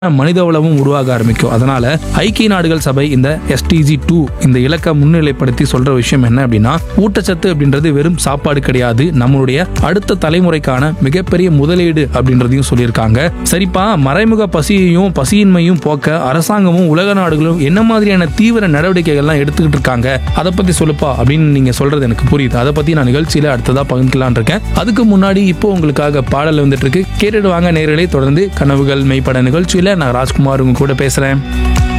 மனிதவளமும் உருவாக ஆரம்பிக்கும் அதனால ஐக்கிய நாடுகள் சபை இந்த எஸ்டிஜி டூ இந்த இலக்கை முன்னிலைப்படுத்தி சொல்ற விஷயம் என்ன அப்படின்னா ஊட்டச்சத்து அப்படின்றது வெறும் சாப்பாடு கிடையாது நம்மளுடைய அடுத்த தலைமுறைக்கான மிகப்பெரிய முதலீடு அப்படின்றதையும் சொல்லியிருக்காங்க சரிப்பா மறைமுக பசியையும் பசியின்மையும் போக்க அரசாங்கமும் உலக நாடுகளும் என்ன மாதிரியான தீவிர நடவடிக்கைகள்லாம் எடுத்துக்கிட்டு இருக்காங்க அதை பத்தி சொல்லுப்பா அப்படின்னு நீங்க சொல்றது எனக்கு புரியுது அதை பத்தி நான் நிகழ்ச்சியில அடுத்ததா பகிர்ந்துக்கலாம்னு இருக்கேன் அதுக்கு முன்னாடி இப்போ உங்களுக்காக பாடல் வந்துட்டு இருக்கு கேட்டுட்டு வாங்க நேரலை தொடர்ந்து கனவுகள் மெய்ப்பட நிகழ்ச்சியில நான் ராஜ்குமார் உங்க கூட பேசுறேன்